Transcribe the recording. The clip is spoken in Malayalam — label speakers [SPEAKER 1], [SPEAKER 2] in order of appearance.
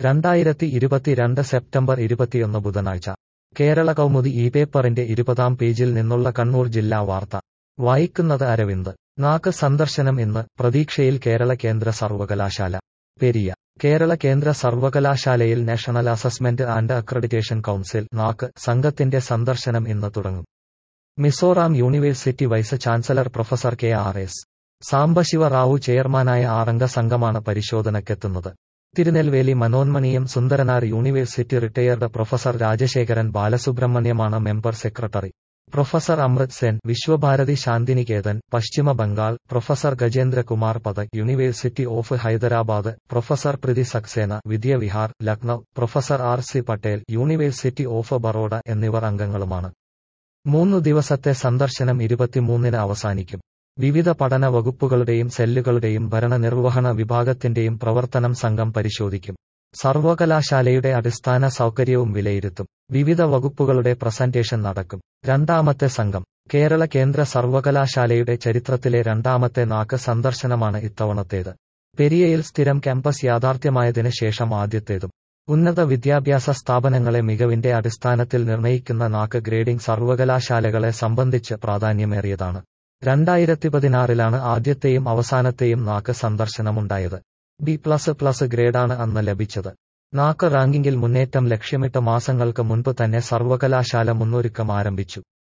[SPEAKER 1] രണ്ടായിരത്തി ഇരുപത്തിരണ്ട് സെപ്റ്റംബർ ഇരുപത്തിയൊന്ന് ബുധനാഴ്ച കേരള കൗമുദി ഈ പേപ്പറിന്റെ ഇരുപതാം പേജിൽ നിന്നുള്ള കണ്ണൂർ ജില്ലാ വാർത്ത വായിക്കുന്നത് അരവിന്ദ് നാക്ക് സന്ദർശനം ഇന്ന് പ്രതീക്ഷയിൽ കേരള കേന്ദ്ര സർവകലാശാല പെരിയ കേരള കേന്ദ്ര സർവകലാശാലയിൽ national assessment and accreditation council NAAC സംഘത്തിന്റെ സന്ദർശനം ഇന്ന് തുടങ്ങും Mizoram university vice chancellor professor K R S Sambasiva Rao ചെയർമാനായ ആറംഗ സംഘമാണ് പരിശോധനയ്ക്കെത്തുന്നത് Tirunelveli Manonmaniam Sundaranar university retired professor Rajasekharan ബാലസുബ്രഹ്മണ്യമാണ് member secretary professor Amrit Sen Visvabharati Santiniketan പശ്ചിമ Bengal professor Gajendrakumar Pathak university of Hyderabad professor Preeti Saxena Vidyavihar Lucknow professor R C Patel university of Baroda എന്നിവർ അംഗങ്ങളുമാണ് മൂന്നു ദിവസത്തെ സന്ദർശനം ഇരുപത്തിമൂന്നിന് അവസാനിക്കും വിവിധ പഠന വകുപ്പുകളുടെയും സെല്ലുകളുടെയും ഭരണനിർവഹണ വിഭാഗത്തിന്റെയും പ്രവർത്തനം സംഘം പരിശോധിക്കും സർവകലാശാലയുടെ അടിസ്ഥാന സൗകര്യവും വിലയിരുത്തും വിവിധ വകുപ്പുകളുടെ പ്രസന്റേഷൻ നടക്കും രണ്ടാമത്തെ സംഘം കേരള കേന്ദ്ര സർവകലാശാലയുടെ ചരിത്രത്തിലെ രണ്ടാമത്തെ നാക്ക് സന്ദർശനമാണ് ഇത്തവണത്തേത് പെരിയയിൽ സ്ഥിരം ക്യാമ്പസ് യാഥാർത്ഥ്യമായതിനു ശേഷം ആദ്യത്തേതും ഉന്നത വിദ്യാഭ്യാസ സ്ഥാപനങ്ങളെ മികവിന്റെ അടിസ്ഥാനത്തിൽ നിർണയിക്കുന്ന നാക്ക് ഗ്രേഡിംഗ് സർവകലാശാലകളെ സംബന്ധിച്ച് പ്രാധാന്യമേറിയതാണ് രണ്ടായിരത്തി പതിനാറിലാണ് ആദ്യത്തെയും അവസാനത്തെയും നാക്ക് സന്ദർശനമുണ്ടായത് ബി പ്ലസ് പ്ലസ് ഗ്രേഡാണ് അന്ന് ലഭിച്ചത് നാക്ക് റാങ്കിങ്ങിൽ മുന്നേറ്റം ലക്ഷ്യമിട്ട മാസങ്ങൾക്ക് മുൻപ് തന്നെ സർവകലാശാല മുന്നൊരുക്കം ആരംഭിച്ചു